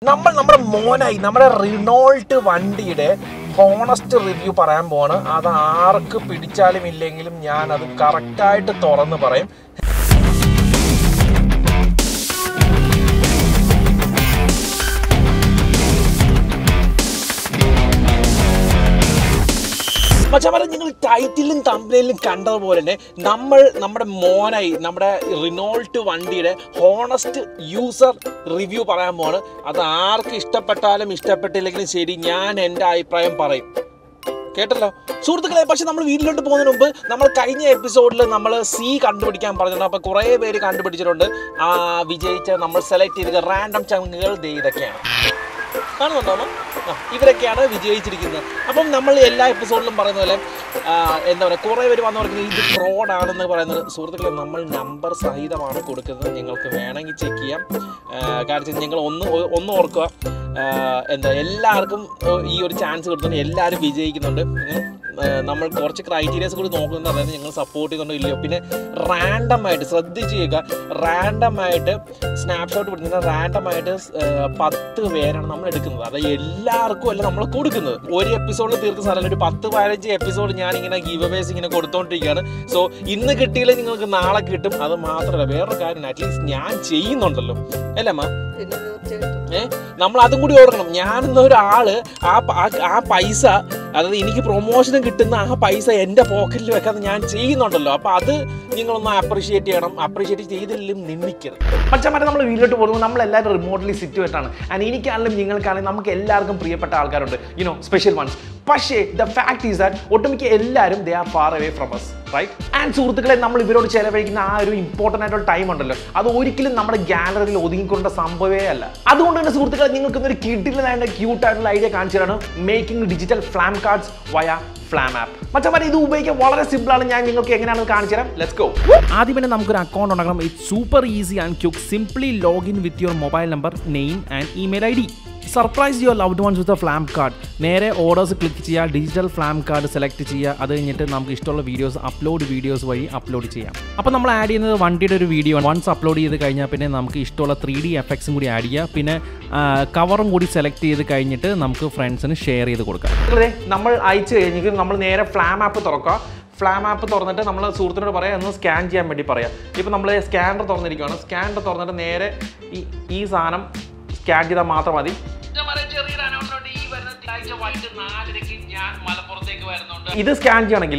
നമ്മൾ നമ്മുടെ മോനായി നമ്മുടെ റിനോൾട്ട് വണ്ടിയുടെ ഹോണസ്റ്റ് റിവ്യൂ പറയാൻ പോവാണ് അത് ആർക്ക് പിടിച്ചാലും ഇല്ലെങ്കിലും ഞാൻ അത് കറക്റ്റായിട്ട് തുറന്ന് പറയും മച്ചാമാരെ നിങ്ങൾ ടൈറ്റിലും തമ്പിലും കണ്ടതുപോലെ തന്നെ നമ്മൾ നമ്മുടെ മോനായി നമ്മുടെ റിനോൾട്ട് വണ്ടിയുടെ ഹോണസ്റ്റ് യൂസർ റിവ്യൂ പറയാൻ പോവാണ് അത് ആർക്ക് ഇഷ്ടപ്പെട്ടാലും ഇഷ്ടപ്പെട്ടില്ലെങ്കിലും ശരി ഞാൻ എൻ്റെ അഭിപ്രായം പറയും കേട്ടല്ലോ സുഹൃത്തുക്കളെ പക്ഷെ നമ്മൾ വീട്ടിലോട്ട് പോകുന്നതിന് മുമ്പ് നമ്മൾ കഴിഞ്ഞ എപ്പിസോഡിൽ നമ്മൾ സി കണ്ടുപിടിക്കാൻ പറഞ്ഞിട്ടുണ്ട് അപ്പോൾ കുറേ പേര് കണ്ടുപിടിച്ചിട്ടുണ്ട് ആ വിജയിച്ച നമ്മൾ സെലക്ട് ചെയ്ത റാൻഡം ചങ്ങുകൾ ദേ ഇതൊക്കെയാണ് കാണുന്നുണ്ടോ അമ്മ? ആ ഇവരൊക്കെയാണ് വിജയിച്ചിരിക്കുന്നത് അപ്പം നമ്മൾ എല്ലാ എപ്പിസോഡിലും പറയുന്ന പോലെ ആ, എന്താ പറയുക കുറേ പേര് വന്ന് പറയുന്നത് ഇത് ഫ്രോഡ് ആണെന്ന് പറയുന്നത് സുഹൃത്തുക്കളെ നമ്മൾ നമ്പർ സഹിതമാണ് കൊടുക്കുന്നത് നിങ്ങൾക്ക് വേണമെങ്കിൽ ചെക്ക് ചെയ്യാം ആ, കാരണം വെച്ചാൽ നിങ്ങൾ ഒന്ന് ഒ- ഒന്ന് ഓർക്കുക ആ, എന്താ എല്ലാവർക്കും ഏ, ഈ ഒരു ചാൻസ് കൊടുത്തുകൊണ്ട് എല്ലാവരും വിജയിക്കുന്നുണ്ട് ഉം. ആ, നമ്മൾ കുറച്ച് ക്രൈറ്റീരിയസ് കൂടി നോക്കുന്നുണ്ട് അതായത് നിങ്ങൾ സപ്പോർട്ട് ചെയ്യുന്നുണ്ടോ ഇല്ലയോ പിന്നെ റാൻഡം ആയിട്ട് ശ്രദ്ധിച്ച് ചെയ്യുക റാൻഡം ആയിട്ട് സ്നാപ്ഷോട്ട് പിടിക്കുന്ന റാൻഡം ആയിട്ട് സ്- ആ, പത്ത് പേരാണ് നമ്മൾ എടുക്കുന്നത് അത് എല്ലാവർക്കും അല്ല നമ്മൾ കൊടുക്കുന്നത് ഒരു എപ്പിസോഡിൽ തീർക്കുന്ന സ്ഥലം ഒരു പത്ത് പതിനഞ്ച് എപ്പിസോഡ് ഞാൻ ഇങ്ങനെ ഗീവ് അവേസ് ഇങ്ങനെ കൊടുത്തോണ്ടിരിക്കുകയാണ് സോ ഇന്ന് കിട്ടിയില്ലെങ്കിൽ നിങ്ങൾക്ക് നാളെ കിട്ടും അത് മാത്രമല്ല വേറൊരു കാര്യം അറ്റ്ലീസ്റ്റ് ഞാൻ ചെയ്യുന്നുണ്ടല്ലോ അല്ലേ അമ്മ പിന്നെ തീർച്ചയായിട്ടും ഏ നമ്മൾ അതും കൂടി ഓർക്കണം ഞാനെന്ന ഒരാള് ആ പ- ആ- ആ പൈസ അതായത് എനിക്ക് പ്രൊമോഷനും കിട്ടുന്ന ആ പൈസ എൻ്റെ പോക്കറ്റിൽ വെക്കാതെ ഞാൻ ചെയ്യുന്നുണ്ടല്ലോ അപ്പൊ അത് നിങ്ങളൊന്ന് അപ്രീഷിയേറ്റ് ചെയ്യണം അപ്രീഷിയേറ്റ് ചെയ്തില്ലെങ്കിലും നിന്ദിക്കരുത് പക്ഷേ മറ്റേ നമ്മൾ വീട്ടിലോട്ട് പോകുമ്പോൾ നമ്മൾ എല്ലാവരും റിമോട്ട്ലി സിറ്റുവേറ്റ് ആണ് ആൻഡ് എനിക്കാണെങ്കിലും നിങ്ങൾക്കാണെങ്കിലും നമുക്ക് എല്ലാവർക്കും പ്രിയപ്പെട്ട ആൾക്കാരുണ്ട് യുനോ സ്പെഷ്യൽ വൺസ് പക്ഷേ ദ ഫാക്ട് ഈസ് ദാറ്റ് ഒട്ടുമിക്ക എല്ലാവരും they are far away from us right and സുഹൃത്തുക്കളെ നമ്മൾ ഇവരോട് ചെലവഴിക്കുന്ന ആ ഒരു ഇമ്പോർട്ടൻ്റ് ആയിട്ടുള്ള ടൈം ഉണ്ടല്ലോ അത് ഒരിക്കലും നമ്മുടെ ഗാലറിയിൽ ഒതുങ്ങിക്കൊണ്ട സംഭവമേ അല്ല അതുകൊണ്ട് തന്നെ സുഹൃത്തുക്കളെ നിങ്ങൾക്ക് ഇന്നൊരു കിഡിലായിട്ട് ക്യൂട്ട് ആയിട്ടുള്ള ഐഡിയ കാണിച്ചു തരാണ് മേക്കിംഗ് ഡിജിറ്റൽ ഫ്ലാം കാർഡ്സ് വയ ഫ്ലാം ആപ്പ് മറ്റേ ഇത് ഉപയോഗിക്കാൻ വളരെ സിമ്പിൾ ആണ് ഞാൻ നിങ്ങൾക്ക് എങ്ങനെയാണെന്ന് കാണിച്ചു തരാം ലെറ്റ്സ് ഗോ ആദ്യം തന്നെ നമുക്കൊരു അക്കൗണ്ട് ഉണ്ടാക്കണം it super easy and quick simply login with your mobile number name and email I D surprise your loved ones with a Flam card നേരെ ഓർഡേഴ്സ് ക്ലിക്ക് ചെയ്യുക ഡിജിറ്റൽ ഫ്ലാം കാർഡ് സെലക്ട് ചെയ്യുക അത് കഴിഞ്ഞിട്ട് നമുക്ക് ഇഷ്ടമുള്ള videos upload videos വഴി upload ചെയ്യാം അപ്പോൾ നമ്മൾ ആഡ് ചെയ്യുന്നത് വണ്ടിയുടെ ഒരു വീഡിയോ വൺസ് അപ്ലോഡ് ചെയ്ത് കഴിഞ്ഞാൽ പിന്നെ നമുക്ക് ഇഷ്ടമുള്ള ത്രീ ഡി എഫക്ട്സും കൂടി ആഡ് ചെയ്യുക പിന്നെ കവറും കൂടി സെലക്ട് ചെയ്ത് കഴിഞ്ഞിട്ട് നമുക്ക് ഫ്രണ്ട്സിന് ഷെയർ ചെയ്ത് കൊടുക്കാം അതെ നമ്മൾ അയച്ചു കഴിഞ്ഞെങ്കിൽ നമ്മൾ നേരെ ഫ്ലാം ആപ്പ് തുറക്കുക ഫ്ലാം ആപ്പ് തുറന്നിട്ട് നമ്മൾ സുഹൃത്തിനോട് പറയാം ഒന്ന് സ്കാൻ ചെയ്യാൻ വേണ്ടി പറയാം ഇപ്പം നമ്മൾ സ്കാനർ തുറന്നിരിക്കുകയാണ് സ്കാനർ തുറന്നിട്ട് നേരെ ഈ ഈ സാധനം സ്കാൻ ചെയ്താൽ മാത്രം മതി ചെറിയൊരു അനൗൺസ്മെന്റ് ഈ വരുന്ന തിങ്കളാഴ്ച വൈകിട്ട് നാലരയ്ക്ക് ഞാൻ മലപ്പുറത്തേക്ക് വരുന്നുണ്ട് ഇത് സ്കാൻ ചെയ്യണമെങ്കിൽ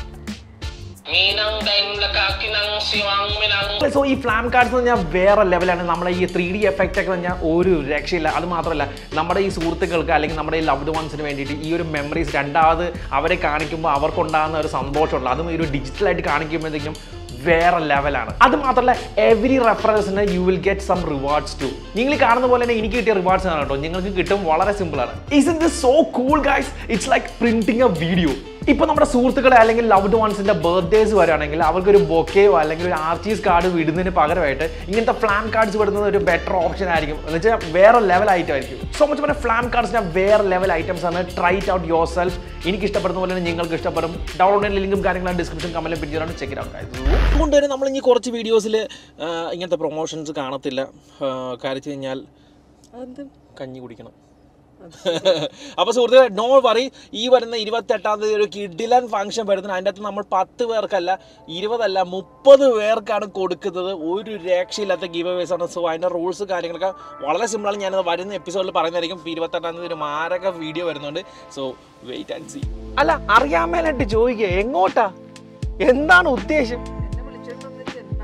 Minang daim lakakinang siwang minang so ഈ ഫ്ലാം കാർഡ്സ് എന്ന് പറഞ്ഞാൽ വേറെ ലെവലാണ് നമ്മുടെ ഈ ത്രീ ഡി എഫക്റ്റ് ഒക്കെ പറഞ്ഞാൽ ഒരു രക്ഷയില്ല അത് മാത്രമല്ല നമ്മുടെ ഈ സുഹൃത്തുക്കൾക്ക് അല്ലെങ്കിൽ നമ്മുടെ ഈ ലവ്ഡ് വൺസിന് വേണ്ടിയിട്ട് ഈ ഒരു മെമ്മറീസ് രണ്ടാമത് അവരെ കാണിക്കുമ്പോൾ അവർക്കുണ്ടാകുന്ന ഒരു സന്തോഷമുള്ള അതും ഈ ഒരു ഡിജിറ്റലായിട്ട് കാണിക്കുമ്പോഴത്തേക്കും വേറെ ലെവലാണ് അത് മാത്രമല്ല എവറി റെഫറൻസിന് you will get some rewards to നിങ്ങൾ ഈ കാണുന്ന പോലെ തന്നെ എനിക്ക് കിട്ടിയ റിവാർഡ്സ് ആണ് കേട്ടോ നിങ്ങൾക്ക് കിട്ടും വളരെ സിമ്പിൾ ആണ് is in this so cool guys it's like printing a video ഇപ്പൊ നമ്മുടെ സുഹൃത്തുക്കളെ അല്ലെങ്കിൽ ലവ്ഡ് വൺസിന്റെ ബർത്ത്ഡേസ് വരാണെങ്കിൽ അവർക്ക് ഒരു ബൊക്കെയോ അല്ലെങ്കിൽ ഒരു ആർച്ചീസ് കാർഡ് വിടുന്നതിന് പകരമായിട്ട് ഇങ്ങനത്തെ ഫ്ലാം കാർഡ്സ് വിടുന്നത് ഒരു ബെറ്റർ ഓപ്ഷൻ ആയിരിക്കും എന്ന് വെച്ചാൽ വേറെ ലെവൽ ഐറ്റം ആയിരിക്കും സോ മച്ച് പറഞ്ഞ ഫ്ലാം കാർഡ്സിന്റെ വേറെ ലെവൽ ഐറ്റംസ് ആണ് ട്രൈ ഔട്ട് യുവർ സെൽഫ് എനിക്ക് ഇഷ്ടപ്പെടുന്ന പോലെ തന്നെ നിങ്ങൾക്ക് ഇഷ്ടപ്പെടും ഡൗൺലോഡ് ലിങ്കും കാര്യങ്ങളും ഡിസ്ക്രിപ്ഷൻ കമന്റിൽ പിടിച്ചാണ് ചെക്ക് ഇറ്റ് ഔട്ട് അതുകൊണ്ട് തന്നെ നമ്മൾ ഇനി കുറച്ച് വീഡിയോസിൽ ഇങ്ങനത്തെ പ്രൊമോഷൻസ് കാണത്തില്ല ആ, കാര്യം വെച്ച് കഴിഞ്ഞാൽ അത് കഞ്ഞി കുടിക്കണം അപ്പോൾ സുഹൃത്തുക്കളെ നോ വറി ഈ വരുന്ന ഇരുപത്തെട്ടാം തീയതി ഒരു കിഡിലൻ ഫംഗ്ഷൻ വരുന്നത് അതിൻ്റെ അകത്ത് നമ്മൾ പത്ത് പേർക്കല്ല ഇരുപതല്ല മുപ്പത് പേർക്കാണ് കൊടുക്കുന്നത് ഒരു രക്ഷയില്ലാത്ത ഗീവ് അവേസ് ആണ് സോ അതിൻ്റെ റൂൾസ് കാര്യങ്ങളൊക്കെ വളരെ സിമ്പിളാണ് ഞാനത് വരുന്ന എപ്പിസോഡിൽ പറയുന്നതായിരിക്കും ഇപ്പോൾ ഇരുപത്തെട്ടാം തീയതി ഒരു മാരക വീഡിയോ വരുന്നുണ്ട് സോ വെയിറ്റ് ആൻഡ് സീ അല്ല അറിയാൻ മേലായിട്ട് ചോദിക്കുക എങ്ങോട്ടാ എന്താണ് ഉദ്ദേശം എന്നെ വിളിച്ചോണ്ട് വന്നിട്ട് എന്താ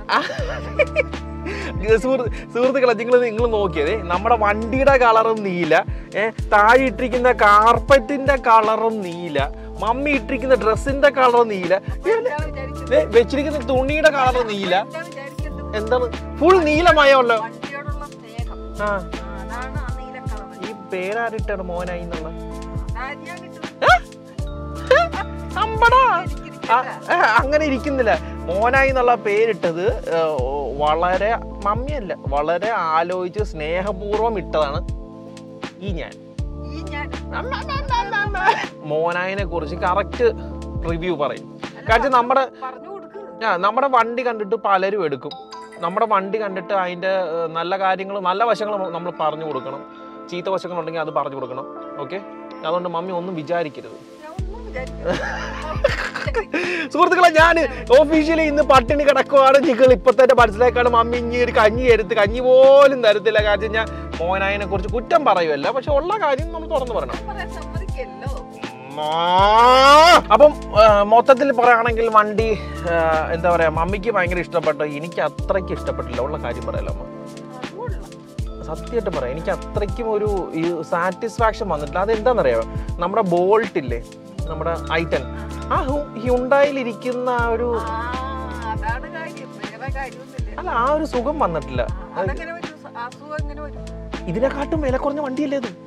സുഹൃത്ത് സുഹൃത്തുക്കളെ നിങ്ങൾ നിങ്ങൾ നോക്കിയത് നമ്മുടെ വണ്ടിയുടെ കളറും നീല ഏഹ് താഴെ ഇട്ടിരിക്കുന്ന കാർപ്പറ്റിന്റെ കളറും നീല മമ്മി ഇട്ടിരിക്കുന്ന ഡ്രസ്സിന്റെ കളറും നീല എന്താ വിചാരിക്കുന്നത് ദേ, വെച്ചിരിക്കുന്ന തുണിയുടെ കളർ നീല എന്താ വിചാരിക്കുന്നത് എന്താണ് ഫുൾ നീലമയമുള്ള വണ്ടിയോടുള്ള സ്നേഹം ആ ആ, അതാണ് ആ നീല കളർ ഈ പേരാരിട്ടാണ് മോനായി എന്നുള്ള അതാദ്യം കിട്ടും അമ്പടാ ആ, ആ, അങ്ങനെ ഇരിക്കുന്നില്ല മോനായി എന്നുള്ള പേരിട്ടത് ഏ, ഓ, വളരെ മമ്മിയല്ല വളരെ ആലോചിച്ച് സ്നേഹപൂർവ്വം ഇട്ടതാണ് ഈ ഞാൻ ഈ ഞാൻ മോനായിനെ കുറിച്ച് കറക്റ്റ് റിവ്യൂ പറയും കാരണം നമ്മുടെ പറഞ്ഞു കൊടുക്ക് ആ നമ്മുടെ വണ്ടി കണ്ടിട്ട് പലരും എടുക്കും നമ്മുടെ വണ്ടി കണ്ടിട്ട് അതിൻ്റെ ഏഹ്, നല്ല കാര്യങ്ങൾ നല്ല വശങ്ങൾ നമ്മൾ പറഞ്ഞു കൊടുക്കണം ചീത്ത വശങ്ങളുണ്ടെങ്കിൽ അത് പറഞ്ഞു കൊടുക്കണം ഓക്കെ അതുകൊണ്ട് മമ്മി ഒന്നും വിചാരിക്കരുത് ഞാൻ ഒന്നും വിചാരിക്കുന്നില്ല. സുഹൃത്തുക്കളെ ഞാൻ ഓഫീഷ്യലി ഇന്ന് പട്ടിണി കിടക്കുവാണ് നിങ്ങൾ ഇപ്പൊ തന്നെ മനസ്സിലാക്കാണ് മമ്മി ഇനി ഒരു കഞ്ഞി എടുത്ത് കഞ്ഞി പോലും തരത്തില്ല കാര്യം ഞാൻ മോനായനെ കുറിച്ച് കുറ്റം പറയുമല്ല പക്ഷെ ഉള്ള കാര്യം നമ്മൾ തുറന്നു പറയണം പറയാൻ സമ്മതിക്കല്ലോ അപ്പം ആ, മൊത്തത്തിൽ പറയുകയാണെങ്കിൽ വണ്ടി ആ, എന്താ പറയാ മമ്മിക്ക് ഭയങ്കര ഇഷ്ടപ്പെട്ടു എനിക്ക് അത്രയ്ക്ക് ഇഷ്ടപ്പെട്ടില്ല ഉള്ള കാര്യം പറയാലോ അമ്മ സത്യമായിട്ട് പറയാം എനിക്ക് അത്രയ്ക്കും ഒരു സാറ്റിസ്ഫാക്ഷൻ വന്നിട്ടില്ല അതെന്താണെന്നറിയാമോ നമ്മുടെ ബോൾട്ട് ഇല്ലേ നമ്മുടെ ഐറ്റൻ ആ ഹ്യുണ്ടായിലിരിക്കുന്ന ആ ഒരു ആ അതാണ് കാര്യം വേറെ കാര്യമൊന്നുമില്ല അല്ല ആ ഒരു സുഖം വന്നിട്ടില്ല അതെങ്ങനെ വരും അസുഖം എങ്ങനെ വരും ഇതിനെക്കാട്ടും വില കുറഞ്ഞ വണ്ടിയല്ലേ ഇത്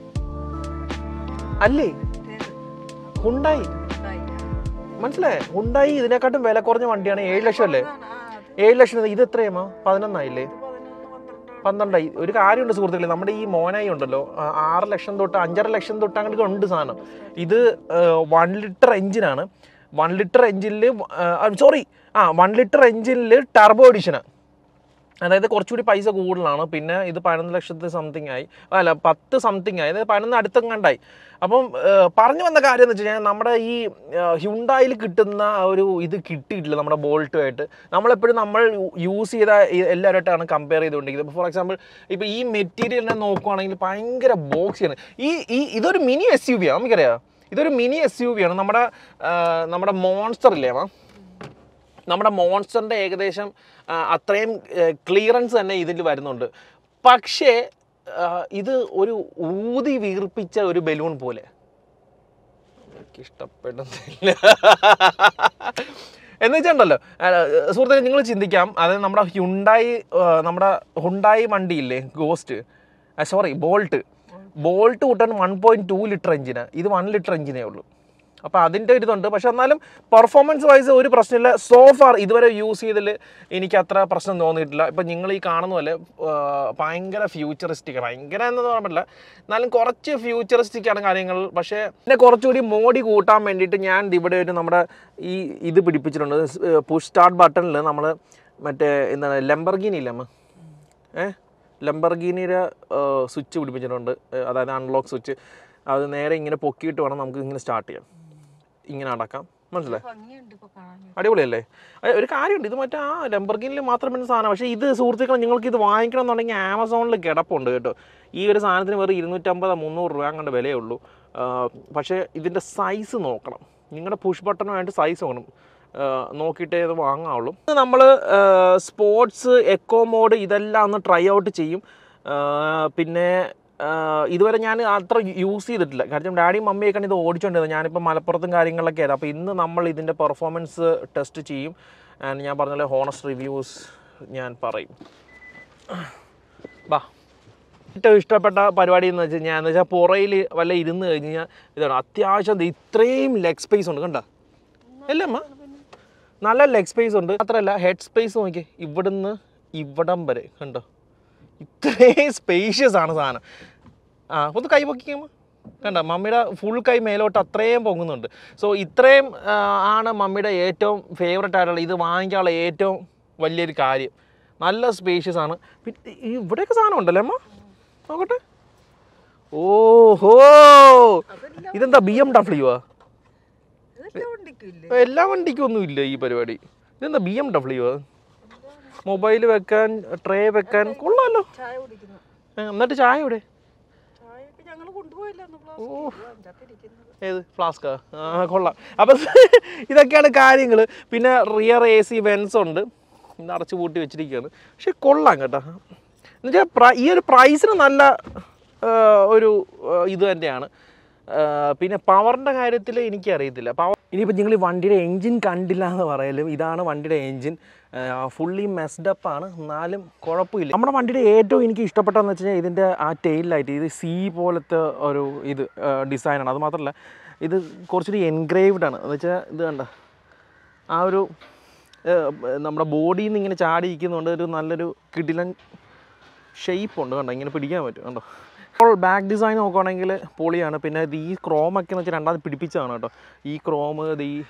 അല്ലേ ഹുണ്ടായി മനസ്സിലായേ ഹുണ്ടായി ഇതിനെക്കാട്ടും വില കുറഞ്ഞ വണ്ടിയാണ് ഏഴ് ലക്ഷം അല്ലേ ഏഴ് ലക്ഷം ഇത് എത്രയാമോ പതിനൊന്നായില്ലേ പന്ത്രണ്ടായി ഒരു കാര്യമുണ്ട് സുഹൃത്തുക്കളെ നമ്മുടെ ഈ മോനായി ഉണ്ടല്ലോ ആ, ആറ് ലക്ഷം തൊട്ട് അഞ്ചര ലക്ഷം തൊട്ട് അങ്ങോട്ട് ഉണ്ട് സാധനം ഇത് വൺ ലിറ്റർ എഞ്ചിനാണ് വൺ ലിറ്റർ എഞ്ചിനിൽ സോറി ആ വൺ ലിറ്റർ എഞ്ചിനിൽ ടർബോ എഡിഷനാണ് അതായത് കുറച്ചുകൂടി പൈസ കൂടുതലാണ് പിന്നെ ഇത് പതിനൊന്ന് ലക്ഷത്തി സംതിങ് ആയി അല്ല പത്ത് സംതിങ് ആയി അതായത് പതിനൊന്ന് അടുത്തെങ്ങാണ്ടായി അപ്പം ഏഹ്, പറഞ്ഞു വന്ന കാര്യം എന്ന് വെച്ച് കഴിഞ്ഞാൽ നമ്മുടെ ഈ ഹ്യുണ്ടായിൽ കിട്ടുന്ന ആ ഒരു ഇത് കിട്ടിയിട്ടില്ല നമ്മുടെ ബോൾട്ടുമായിട്ട് നമ്മളെപ്പോഴും നമ്മൾ യൂസ് ചെയ്ത ഈ- എല്ലാവരുമായിട്ടാണ് കമ്പയർ ചെയ്തുകൊണ്ടിരിക്കുന്നത് ഫോർ എക്സാമ്പിൾ ഇപ്പോൾ ഈ മെറ്റീരിയലിനെ നോക്കുവാണെങ്കിൽ ഭയങ്കര ബോക്സിയാണ് ഈ ഈ ഇതൊരു മിനി എസ് യു വി ആണ് നമുക്കറിയാം ഇതൊരു മിനി എസ് യു വി ആണ് നമ്മുടെ ആ, നമ്മുടെ മോൺസ്റ്റർ ഇല്ലേ മാം നമ്മുടെ മോൺസ്റ്ററിൻ്റെ ഏകദേശം ആ, അത്രയും ക്ലിയറൻസ് തന്നെ ഇതിൽ വരുന്നുണ്ട് പക്ഷേ ആ, ഇത് ഒരു ഊതി വീർപ്പിച്ച ഒരു ബലൂൺ പോലെ എനിക്ക് ഇഷ്ടപ്പെടുന്നില്ല എന്ന് വെച്ചിട്ടുണ്ടല്ലോ സുഹൃത്തുക്കളെ നിങ്ങൾ ചിന്തിക്കാം അതായത് നമ്മുടെ ഹ്യുണ്ടായി ആ, നമ്മുടെ ഹുണ്ടായി വണ്ടിയില്ലേ ഗോസ്റ്റ് സോറി ബോൾട്ട് ബോൾട്ട് കൂട്ടാൻ വൺ പോയിന്റ് ടു ലിറ്റർ എഞ്ചിന് ഇത് വൺ ലിറ്റർ എഞ്ചിനേ ഉള്ളൂ അപ്പോൾ അതിൻ്റെ ഒരു ഇതുണ്ട് പക്ഷെ എന്നാലും പെർഫോമൻസ് വൈസ് ഒരു പ്രശ്നമില്ല സോ ഫാർ ഇതുവരെ യൂസ് ചെയ്തതിൽ എനിക്ക് അത്ര പ്രശ്നം തോന്നിയിട്ടില്ല ഇപ്പം നിങ്ങൾ ഈ കാണുന്ന പോലെ ആ, ഭയങ്കര ഫ്യൂച്ചറിസ്റ്റിക് ഭയങ്കര എന്ന് പറയാൻ പറ്റില്ല എന്നാലും കുറച്ച് ഫ്യൂച്ചറിസ്റ്റിക് ആണ് കാര്യങ്ങൾ പക്ഷേ പിന്നെ കുറച്ചുകൂടി മോടി കൂട്ടാൻ വേണ്ടിയിട്ട് ഞാൻ ഇവിടെ ഒരു നമ്മുടെ ഈ ഇത് പിടിപ്പിച്ചിട്ടുണ്ട് പുഷ് സ്റ്റാർട്ട് ബട്ടണിൽ നമ്മൾ മറ്റേ എന്താണ് ലെമ്പർഗീനി ഇല്ലേ അമ്മ ഏ ലംബർഗീനിയുടെ സ്വിച്ച് പിടിപ്പിച്ചിട്ടുണ്ട് ഏ, അതായത് അൺലോക്ക് സ്വിച്ച് അത് നേരെ ഇങ്ങനെ പൊക്കിയിട്ട് വേണം നമുക്ക് ഇങ്ങനെ സ്റ്റാർട്ട് ചെയ്യാം ഇങ്ങനെ അടക്കാം മനസ്സിലായി ഭംഗിയുണ്ട് ഇപ്പൊ കാണാൻ അടിപൊളിയല്ലേ അത് ഒരു കാര്യമുണ്ട് ഇത് മറ്റേ ആ ലംബർഗിനിൽ മാത്രം വരുന്ന സാധനം പക്ഷേ ഇത് സുഹൃത്തുക്കൾ നിങ്ങൾക്ക് ഇത് വാങ്ങിക്കണം എന്നുണ്ടെങ്കിൽ ആമസോണിൽ കിടപ്പുണ്ട് കേട്ടോ ഈ ഒരു സാധനത്തിന് വെറും ഇരുന്നൂറ്റമ്പത് മുന്നൂറ് രൂപ അങ്ങോട്ട് വിലയേ ഉള്ളൂ ആ, പക്ഷേ ഇതിൻ്റെ സൈസ് നോക്കണം നിങ്ങളുടെ പുഷ് ബട്ടണുമായിട്ട് സൈസ് നോക്കണം ആ, നോക്കിയിട്ടേ ഇത് വാങ്ങാവുള്ളൂ നമ്മൾ സ്പോർട്സ് എക്കോ മോഡ് ഇതെല്ലാം ഒന്ന് ട്രൈ ഔട്ട് ചെയ്യും ആ, പിന്നെ ആ, ഇതുവരെ ഞാൻ അത്ര യൂസ് ചെയ്തിട്ടില്ല കാരണം ഡാഡിയും മമ്മിയൊക്കെയാണ് ഇത് ഓടിച്ചുകൊണ്ടിരുന്നത് ഞാനിപ്പോൾ മലപ്പുറത്തും കാര്യങ്ങളിലൊക്കെ ആയിരുന്നു അപ്പോൾ ഇന്ന് നമ്മൾ ഇതിൻ്റെ പെർഫോമൻസ് ടെസ്റ്റ് ചെയ്യും ആൻഡ് ഞാൻ പറഞ്ഞ പോലെ ഹോണസ്റ്റ് റിവ്യൂസ് ഞാൻ പറയും ബാ ഏറ്റവും ഇഷ്ടപ്പെട്ട പരിപാടി എന്ന് വെച്ച് കഴിഞ്ഞാൽ എന്ന് വെച്ചാൽ പുറയിൽ വല്ല ഇരുന്ന് കഴിഞ്ഞ് കഴിഞ്ഞാൽ ഇതാണ് അത്യാവശ്യം ദേ ഇത്രയും ലെഗ് സ്പേസ് ഉണ്ട് കണ്ട അല്ലേ അമ്മ നല്ല ലെഗ് സ്പേസ് ഉണ്ട് മാത്രമല്ല ഹെഡ് സ്പേസ് നോക്കി ഇവിടുന്ന് ഇവിടം വരെ കണ്ടോ ഇത്രയും സ്പേഷ്യസ് ആണ് സാധനം ആ ഒന്ന് കൈ പൊക്കിക്കുമ്പോൾ കണ്ട മമ്മിയുടെ ഫുൾ കൈ മേലോട്ട് അത്രയും പൊങ്ങുന്നുണ്ട് സോ ഇത്രയും ആ, ആണ് മമ്മിയുടെ ഏറ്റവും ഫേവററ്റ് ആയിട്ടുള്ള ഇത് വാങ്ങിക്കാനുള്ള ഏറ്റവും വലിയൊരു കാര്യം നല്ല സ്പേഷ്യസ് ആണ് പിന്നെ ഈ ഇവിടെയൊക്കെ സാധനം ഉണ്ടല്ലേ അമ്മ നോക്കട്ടെ ഓഹോ ഇതെന്താ ബി എം ഡബ്ല്യു ആ ഇതെല്ലാം ഉണ്ടിക്കില്ലേ എല്ലാ വണ്ടിക്കും ഒന്നും ഇല്ല ഈ പരിപാടി ഇതെന്താ ബി എം ഡബ്ല്യു മൊബൈൽ വെക്കാൻ ട്രേ വെക്കാൻ കൊള്ളാമല്ലോ ചായ കുടിക്കുന്നു ഏ, എന്നിട്ട് ചായ ഇവിടെ ചായയൊക്കെ ഞങ്ങൾ കൊണ്ടുപോയില്ല അഞ്ചാത്തിരിക്കുന്നത് ഏത് ഫ്ലാസ്കാ ആ കൊള്ളാം അപ്പം ഇതൊക്കെയാണ് കാര്യങ്ങൾ പിന്നെ റിയർ എ സി വെൻസ് ഉണ്ട് ഇന്ന് അടച്ചു പൂട്ടി വെച്ചിരിക്കുകയാണ് പക്ഷെ കൊള്ളാം കേട്ടോ എന്നുവെച്ചാൽ പ്രൈ ഈ ഒരു പ്രൈസിന് നല്ല ആ, ഒരു ആ, ഇത് തന്നെയാണ് ആ, പിന്നെ പവറിൻ്റെ കാര്യത്തിൽ എനിക്കറിയത്തില്ല പവർ ഇനിയിപ്പോൾ നിങ്ങൾ ഈ വണ്ടിയുടെ എൻജിൻ കണ്ടില്ല എന്ന് പറയലും ഇതാണ് വണ്ടിയുടെ എൻജിൻ ഫുള്ളി മെസ്ഡപ്പ് ആണ് എന്നാലും കുഴപ്പമില്ല നമ്മുടെ വണ്ടിയുടെ ഏറ്റവും എനിക്ക് ഇഷ്ടപ്പെട്ടതെന്ന് വെച്ച് കഴിഞ്ഞാൽ ഇതിൻ്റെ ആ ടെയിൽ ലൈറ്റ് ഇത് സി പോലത്തെ ഒരു ഇത് ഡിസൈനാണ് അത് മാത്രമല്ല ഇത് കുറച്ചുകൂടി എൻഗ്രേവ്ഡ് ആണ് എന്ന് വെച്ചാൽ ഇത് കണ്ട ആ ഒരു ഏഹ്, നമ്മുടെ ബോഡിയിൽ നിന്ന് ഇങ്ങനെ ചാടി ഇരിക്കുന്നതുകൊണ്ട് ഒരു നല്ലൊരു കിടിലൻ ഷേപ്പ് ഉണ്ട് കണ്ടോ ഇങ്ങനെ പിടിക്കാൻ പറ്റും കണ്ടോ അപ്പോൾ ബാക്ക് ഡിസൈൻ നോക്കുകയാണെങ്കിൽ പൊളിയാണ് പിന്നെ ഇത് ഈ ക്രോമൊക്കെ എന്ന് വെച്ചാൽ രണ്ടാമത് പിടിപ്പിച്ചതാണ് കേട്ടോ ഈ ക്രോം ഇത് ഈ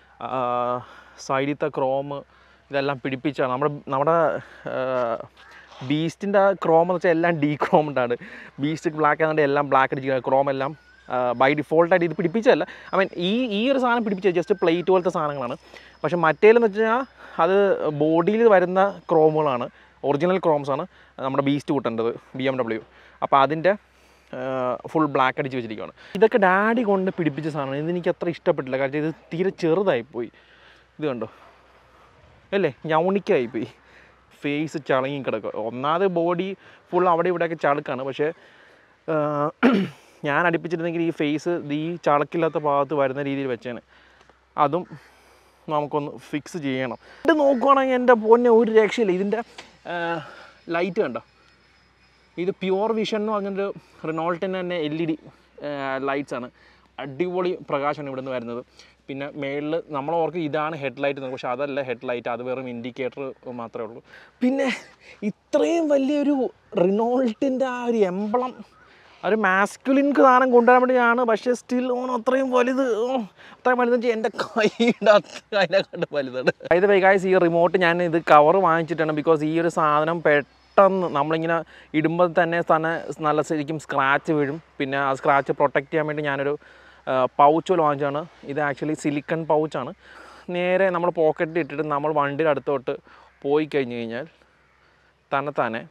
സൈഡിലത്തെ ക്രോം ഇതെല്ലാം പിടിപ്പിച്ചാണ് നമ്മുടെ നമ്മുടെ ബീസ്റ്റിൻ്റെ ക്രോം എന്ന് വെച്ചാൽ എല്ലാം ഡീ ക്രോംഡ് ആണ് ബീസ്റ്റ് ബ്ലാക്ക് ആയതുകൊണ്ട് എല്ലാം ബ്ലാക്ക് അടിച്ചിരിക്കുക ക്രോം എല്ലാം ബൈ ഡിഫോൾട്ടായിട്ട് ഇത് പിടിപ്പിച്ചതല്ല ഐ മീൻ ഈ ഈ ഒരു സാധനം പിടിപ്പിച്ചത് ജസ്റ്റ് പ്ലേറ്റ് പോലത്തെ സാധനങ്ങളാണ് പക്ഷെ മറ്റേലെന്ന് വെച്ച് കഴിഞ്ഞാൽ അത് ബോഡിയിൽ വരുന്ന ക്രോമുകളാണ് ഒറിജിനൽ ക്രോംസ് ആണ് നമ്മുടെ ബീസ്റ്റ് കൂട്ടേണ്ടത് ബി എം ഡബ്ല്യു അപ്പോൾ അതിൻ്റെ ഫുൾ ബ്ലാക്ക് അടിച്ച് വെച്ചിരിക്കുകയാണ് ഇതൊക്കെ ഡാഡി കൊണ്ട് പിടിപ്പിച്ച സാധനമാണ് ഇതെനിക്ക് അത്ര ഇഷ്ടപ്പെട്ടില്ല കാരണം ഇത് തീരെ ചെറുതായിപ്പോയി ഇത് കണ്ടോ അല്ലേ ഞൗണിക്കായിപ്പോയി ഫേസ് ചളങ്ങി കിടക്കുക ഒന്നാമത് ബോഡി ഫുൾ അവിടെ ഇവിടെയൊക്കെ ചളുക്കാണ് പക്ഷേ ആ, ഞാൻ അടുപ്പിച്ചിരുന്നെങ്കിൽ ഈ ഫേസ് ഈ ചളക്കില്ലാത്ത ഭാഗത്ത് വരുന്ന രീതിയിൽ വെച്ചേനെ അതും നമുക്കൊന്ന് ഫിക്സ് ചെയ്യണം ഇത് നോക്കുവാണെങ്കിൽ എൻ്റെ പൊന്നെ ഒരു രക്ഷയില്ല ഇതിൻ്റെ ലൈറ്റ് കണ്ടോ ഇത് പ്യുവർ വിഷൻ എന്ന് പറഞ്ഞൊരു റിനോൾട്ടിൻ്റെ തന്നെ എൽ ഇ ഡി ലൈറ്റ്സ് ആണ് അടിപൊളി പ്രകാശമാണ് ഇവിടെ നിന്ന് വരുന്നത് പിന്നെ മേളിൽ നമ്മൾ ഓർക്ക് ഇതാണ് ഹെഡ് ലൈറ്റ് പക്ഷെ അതല്ല ഹെഡ് ലൈറ്റ് അത് വെറും ഇൻഡിക്കേറ്റർ മാത്രമേ ഉള്ളൂ പിന്നെ ഇത്രയും വലിയൊരു റിനോൾട്ടിൻ്റെ ആ ഒരു എംബളം ഒരു മാസ്കുലിൻ സാധനം കൊണ്ടുവരാൻ വേണ്ടിയാണ് പക്ഷേ സ്റ്റിൽ ഓൺ അത്രയും വലുത് ഓ, അത്രയും വലുതെന്ന് വെച്ചാൽ എൻ്റെ കൈയുടെ അത്ര അതിനെക്കാട്ട് വലുതാണ് അതായത് വൈകാസ് ഈ റിമോട്ട് ഞാൻ ഇത് കവർ വാങ്ങിച്ചിട്ടാണ് ബിക്കോസ് ഈ ഒരു സാധനം പെട്ടെന്ന് നമ്മളിങ്ങനെ ഇടുമ്പോൾ തന്നെ തന്നെ നല്ല ശരിക്കും സ്ക്രാച്ച് വീഴും പിന്നെ ആ സ്ക്രാച്ച് പ്രൊട്ടക്റ്റ് ചെയ്യാൻ വേണ്ടി ഞാനൊരു പൗച്ച് പോലെ വാങ്ങിച്ചാണ് ഇത് ആക്ച്വലി സിലിക്കൺ പൗച്ചാണ് നേരെ നമ്മൾ പോക്കറ്റിൽ ഇട്ടിട്ട് നമ്മൾ വണ്ടിയുടെ അടുത്തോട്ട് പോയി കഴിഞ്ഞ് കഴിഞ്ഞാൽ തന്നെ തന്നെ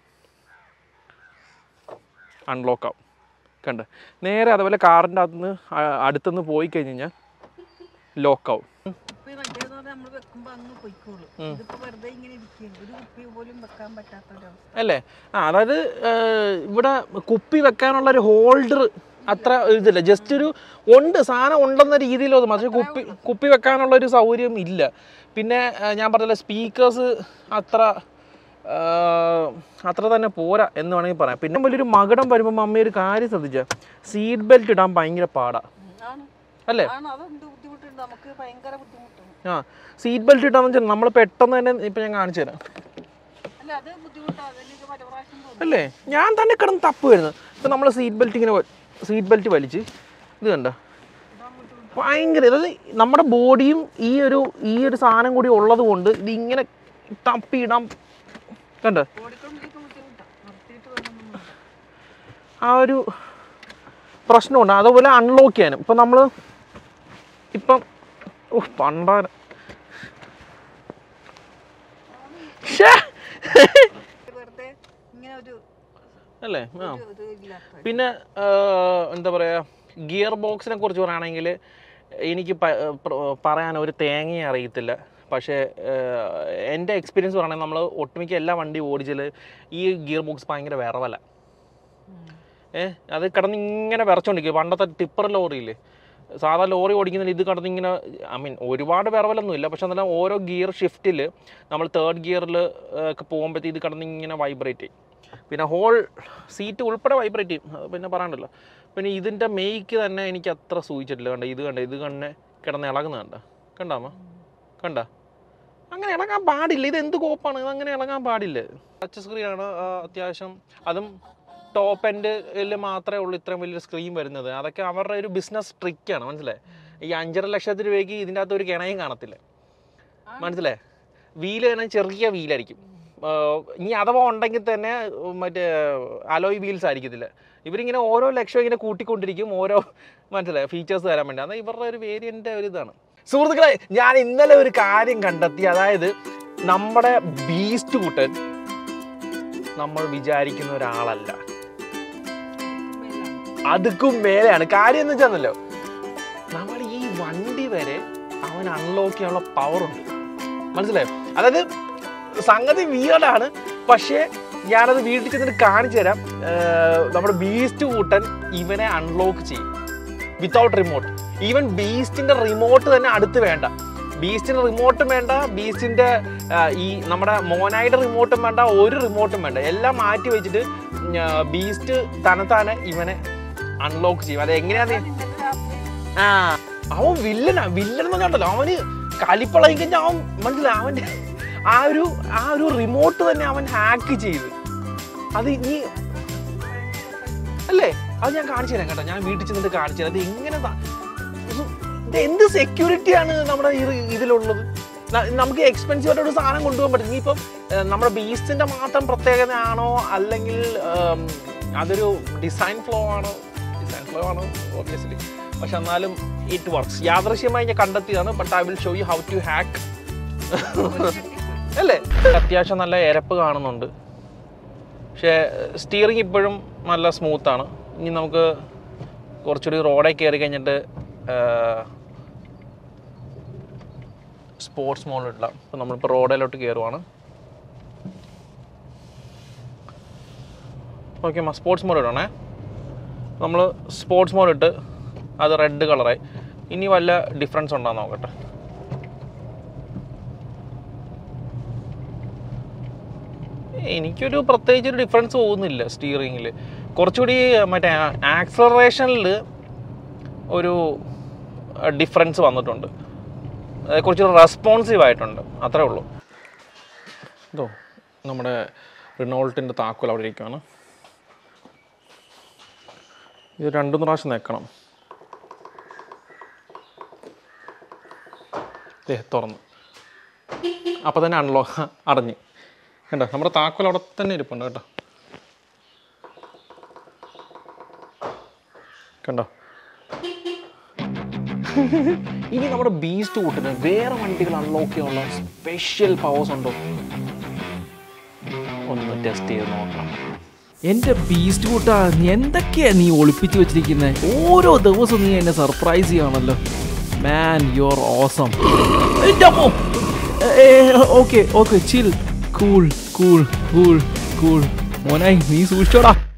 അൺലോക്ക് ആവും കണ്ട് നേരെ അതുപോലെ കാറിൻ്റെ അകത്തുനിന്ന് അടുത്തുനിന്ന് പോയി കഴിഞ്ഞ് കഴിഞ്ഞാൽ ലോക്കാവും കുപ്പി മറ്റേന്ന് പറഞ്ഞാൽ നമ്മൾ വെക്കുമ്പോ അങ്ങ് പൊയ്ക്കോളും ഇതിപ്പോ വെറുതെ ഇങ്ങനെ ഇരിക്കുകയാണ് ഒരു കുപ്പി പോലും വെക്കാൻ പറ്റാത്ത ഒരവസ്ഥ അല്ലേ ആ അതായത് ഏർ, ഇവിടെ കുപ്പി വെക്കാനുള്ള ഒരു ഹോൾഡർ അത്ര ഇതില്ല ജസ്റ്റ് ഒരു ഉണ്ട് സാധനം ഉണ്ടെന്ന രീതിയിലത് പക്ഷേ കുപ്പി കുപ്പി വെക്കാനുള്ള ഒരു സൗകര്യം ഇല്ല പിന്നെ ഏർ, ഞാൻ പറഞ്ഞില്ല സ്പീക്കേഴ്സ് അത്ര ഏർ, അത്ര തന്നെ പോരാ എന്ന് വേണമെങ്കിൽ പറയാം പിന്നെ വലിയൊരു മകടം വരുമ്പോൾ മമ്മി ഒരു കാര്യം ശ്രദ്ധിച്ച സീറ്റ് ബെൽറ്റ് ഇടാൻ ഭയങ്കര പാടാ ആണ് അല്ലേ ആണ് അതെന്ത് ബുദ്ധിമുട്ടുണ്ട് നമുക്ക് ഭയങ്കര ബുദ്ധിമുട്ടാണ് ആ സീറ്റ് ബെൽറ്റ് ഇട്ടാന്ന് വെച്ചാൽ നമ്മൾ പെട്ടെന്ന് തന്നെ ഇപ്പം ഞാൻ കാണിച്ചു തരാം അല്ല അത് ബുദ്ധിമുട്ടാണ് അതെനിക്ക് പല പ്രാവശ്യം തോന്നി അല്ലേ ഞാൻ തന്നെ കിടന്ന് തപ്പ് വരുന്നത് ഇപ്പം നമ്മൾ സീറ്റ് ബെൽറ്റ് ഇങ്ങനെ സീറ്റ് ബെൽറ്റ് വലിച്ച് ഇത് കണ്ട ഭയങ്കര അതായത് നമ്മുടെ ബോഡിയും ഈ ഒരു ഈ ഒരു സാധനം കൂടി ഉള്ളത് കൊണ്ട് ഇത് ഇങ്ങനെ തപ്പിയിടാൻ കണ്ട ഓടിക്കൊണ്ടിരിക്കും ബുദ്ധിമുട്ടാണ് നിർത്തിയിട്ട് വേണം ആ ഒരു പ്രശ്നമുണ്ട് അതുപോലെ അൺലോക്ക് ചെയ്യാനും ഇപ്പം നമ്മൾ ഇപ്പം ഓ പണ്ടാര ശ്ശേ. വെറുതെ ഇങ്ങനെ ഒരു അല്ലേ ആ ഒരു ഇത് ഇല്ലാത്ത പിന്നെ ആ, എന്താ പറയുക ഗിയർ ബോക്സിനെ കുറിച്ച് പറയുകയാണെങ്കിൽ എനിക്ക് പ- പ്ര- പറയാൻ ഒരു തേങ്ങയെ അറിയത്തില്ല പക്ഷേ ആ, എൻ്റെ എക്സ്പീരിയൻസ് പറയുകയാണെങ്കിൽ നമ്മൾ ഒട്ടുമിക്ക എല്ലാ വണ്ടി ഓടിച്ചാൽ ഈ ഗിയർ ബോക്സ് ഭയങ്കര വിറവല ഏ അത് കിടന്ന് ഇങ്ങനെ വിറച്ചോണ്ടിരിക്കും പണ്ടത്തെ ടിപ്പർ ലോറിയില്ലേ സാധാ ലോറി ഓടിക്കുന്നതിന് ഇത് കിടന്ന് ഇങ്ങനെ ഐ മീൻ ഒരുപാട് വിറവലൊന്നും ഇല്ല പക്ഷെ എന്നാലും ഓരോ ഗിയർ ഷിഫ്റ്റിൽ നമ്മൾ തേർഡ് ഗിയറിൽ ഒക്കെ പോകുമ്പോഴത്തേക്ക് ഇത് കിടന്ന് ഇങ്ങനെ വൈബ്രേറ്റ് ചെയ്യും പിന്നെ ഹോൾ സീറ്റ് ഉൾപ്പെടെ വൈബ്രേറ്റ് ചെയ്യും അത് പിന്നെ പറയണ്ടല്ലോ പിന്നെ ഇതിൻ്റെ മെയ്ക്ക് തന്നെ എനിക്ക് അത്ര സൂചിച്ചിട്ടില്ല കണ്ട ഇത് കണ്ട ഇത് കണ്ടെ കിടന്ന് ഇളകുന്ന കണ്ട കണ്ടാമ കണ്ട അങ്ങനെ ഇളകാൻ പാടില്ല ഇത് എന്ത് കോപ്പാണ് ഇത് അങ്ങനെ ഇളകാൻ പാടില്ല ടച്ച് സ്ക്രീനാണ് അത്യാവശ്യം അതും ടോപ്പ് എൻഡിൽ മാത്രമേ ഉള്ളൂ ഇത്രയും വലിയൊരു സ്ക്രീൻ വരുന്നത് അതൊക്കെ അവരുടെ ഒരു ബിസിനസ് ട്രിക്കാണ് മനസ്സിലായി ഈ അഞ്ചര ലക്ഷത്തി രൂപയ്ക്ക് ഇതിൻ്റെ അകത്ത് ഒരു കിണയും കാണത്തില്ല മനസ്സിലായി വീല് തന്നെ ചെറിയ വീലായിരിക്കും ആഹ് ഇനി അഥവാ ഉണ്ടെങ്കിൽ തന്നെ ഉം, മറ്റേ അലോയ് വീൽസ് ആയിരിക്കത്തില്ല ഇവരിങ്ങനെ ഓരോ ലക്ഷം ഇങ്ങനെ കൂട്ടിക്കൊണ്ടിരിക്കും ഓരോ മനസ്സിലായി ഫീച്ചേഴ്സ് തരാൻ വേണ്ടി അത് ഇവരുടെ ഒരു വേരിയൻ്റെ ഒരു ഇതാണ് സുഹൃത്തുക്കളെ ഞാൻ ഇന്നലെ ഒരു കാര്യം കണ്ടെത്തി അതായത് നമ്മുടെ ബീസ്റ്റ് കൂട്ടൻ നമ്മൾ വിചാരിക്കുന്ന ഒരാളല്ല അതുക്കും മേലെയാണ് കാര്യം എന്ന് വെച്ചാണല്ലോ നമ്മുടെ ഈ വണ്ടി വരെ അവൻ അൺലോക്ക് ചെയ്യാനുള്ള പവർ ഉണ്ട് മനസ്സിലായോ അതായത് സംഗതി വിയർഡാണ് പക്ഷേ ഞാനത് വീട്ടിൽ ചെന്നിട്ട് കാണിച്ചു തരാം ഏർ നമ്മുടെ ബീസ്റ്റ് കൂട്ടൻ ഇവനെ അൺലോക്ക് ചെയ്യും വിത്തൗട്ട് റിമോട്ട് ഈവൻ ബീസ്റ്റിന്റെ റിമോട്ട് തന്നെ അടുത്ത് വേണ്ട ബീസ്റ്റിന്റെ റിമോട്ടും വേണ്ട ബീസ്റ്റിന്റെ ആ, ഈ നമ്മുടെ മോനായിട്ട് റിമോട്ടും വേണ്ട ഒരു റിമോട്ടും വേണ്ട എല്ലാം മാറ്റി വെച്ചിട്ട് ബീസ്റ്റ് തനത്താനെ ഇവനെ അൺലോക്ക് ചെയ്യും അത് എങ്ങനെയാന്ന് ഇന്നലെ രാത്രി ആ അവൻ വില്ലനാ വില്ലൻ എന്ന് കണ്ടല്ലോ അവന് കലിപ്പളയി കഴിഞ്ഞാൽ അവൻ മനസ്സിലായി അവന്റെ ആ ഒരു ആ ഒരു റിമോട്ട് തന്നെ അവൻ ഹാക്ക് ചെയ്ത് അത് ഇനി അല്ലേ അത് ഞാൻ കാണിച്ചു തരാം കേട്ടോ ഞാൻ വീട്ടിൽ ചെന്നിട്ട് കാണിച്ചു തരാം അത് എങ്ങനെ ത- ഇത് ഇത് എന്ത് സെക്യൂരിറ്റിയാണ് നമ്മുടെ ഈ ഇതിലുള്ളത് ന- നമുക്ക് എക്സ്പെൻസീവ് ആയിട്ട് ഒരു സാധനം കൊണ്ടുപോകാൻ പറ്റും ഇനിയിപ്പം ഏഹ്, നമ്മുടെ ബീസ്റ്റിൻ്റെ മാത്രം പ്രത്യേകതയാണോ അല്ലെങ്കിൽ ഉം, അതൊരു ഡിസൈൻ ഫ്ലോ ആണോ ഡിസൈൻ ഫ്ലോ ആണോ ഓബിയസ്ലി പക്ഷെ എന്നാലും ഇറ്റ് വർക്ക്സ് യാദൃശ്യമായി ഞാൻ കണ്ടെത്തിയതാണ് but I will show you how to hack അല്ലേ അത്യാവശ്യം നല്ല എരപ്പ് കാണുന്നുണ്ട് പക്ഷേ സ്റ്റിയറിംഗ് ഇപ്പോഴും നല്ല സ്മൂത്താണ് ഇനി നമുക്ക് കുറച്ചുകൂടി റോഡിൽ കയറി കഴിഞ്ഞിട്ട് സ്പോർട്സ് മോഡ് ഇടാം അപ്പോൾ നമ്മളിപ്പോൾ റോഡിലോട്ട് കയറുവാണ് ഓക്കെ മാ സ്പോർട്സ് മോഡ് ഇടണേ നമ്മൾ സ്പോർട്സ് മോഡ് ഇട്ട് അത് റെഡ് കളറായി ഇനി വല്ല ഡിഫറൻസ് ഉണ്ടോ എന്ന് നോക്കട്ടെ എനിക്കൊരു പ്രത്യേകിച്ച് ഒരു ഡിഫറൻസ് തോന്നുന്നില്ല സ്റ്റിയറിങ്ങിൽ കുറച്ചുകൂടി മറ്റേ ആക്സലറേഷനിൽ ഒരു ഡിഫറൻസ് വന്നിട്ടുണ്ട് അതായത് കുറച്ചുകൂടി റെസ്പോൺസീവ് ആയിട്ടുണ്ട് അത്രേ ഉള്ളൂ ഇതോ നമ്മുടെ റിനോൾട്ടിൻ്റെ താക്കോൽ അവിടെ ഇരിക്കുകയാണ് ഇത് രണ്ടു മൂന്ന് പ്രാവശ്യം നിൽക്കണം ഏ തുറന്നു അപ്പോൾ തന്നെ അൺലോ അടഞ്ഞ് കണ്ടോ നമ്മുടെ താക്കോൽ അവിടെ തന്നെ ഇരിപ്പുണ്ട് കേട്ടോ കണ്ടോ ഇനി നമ്മുടെ ബീസ്റ്റ് കൂട്ടിന് വേറെ വണ്ടികൾ അൺലോക്ക് ചെയ്യാനുള്ള സ്പെഷ്യൽ പവേഴ്സ് ഉണ്ടോ ഒന്ന് ടെസ്റ്റ് ചെയ്ത് നോക്കണം എന്റെ ബീസ്റ്റ് കൂട്ടാ നീ എന്തൊക്കെയാ നീ ഒളിപ്പിച്ചു വെച്ചിരിക്കുന്നത് ഓരോ ദിവസവും നീ എന്നെ സർപ്രൈസ് ചെയ്യണല്ലോ man you are awesome okay okay chill cool cool cool cool മോനായി നീ സൂക്ഷിച്ചോടാ